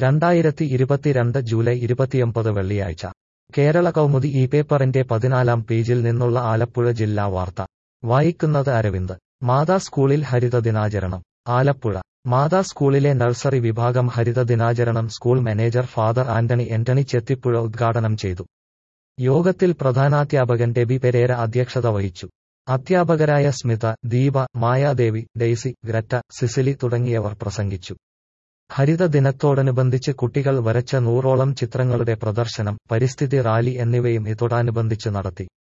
രണ്ടായിരത്തി ഇരുപത്തിരണ്ട് ജൂലൈ ഇരുപത്തിയൊമ്പത് വെള്ളിയാഴ്ച കേരള കൗമുദി ഈ പേപ്പറിന്റെ പതിനാലാം പേജിൽ നിന്നുള്ള ആലപ്പുഴ ജില്ലാ വാർത്ത വായിക്കുന്നത് അരവിന്ദ് മാതാ സ്കൂളിൽ ഹരിത ദിനാചരണം ആലപ്പുഴ മാതാ സ്കൂളിലെ നഴ്സറി വിഭാഗം ഹരിത ദിനാചരണം സ്കൂൾ മാനേജർ ഫാദർ ആന്റണി എന്റണി ചെത്തിപ്പുഴ ഉദ്ഘാടനം ചെയ്തു യോഗത്തിൽ പ്രധാനാധ്യാപകൻ ഡെബി പെരേര അധ്യക്ഷത വഹിച്ചു അധ്യാപകരായ Smitha Deepa Mayadevi Daisy Greta Cecily തുടങ്ങിയവർ പ്രസംഗിച്ചു ഹരിത ദിനത്തോടനുബന്ധിച്ച് കുട്ടികൾ വരച്ച നൂറോളം ചിത്രങ്ങളുടെ പ്രദർശനം പരിസ്ഥിതി റാലി എന്നിവയും ഇതോടനുബന്ധിച്ച് നടത്തി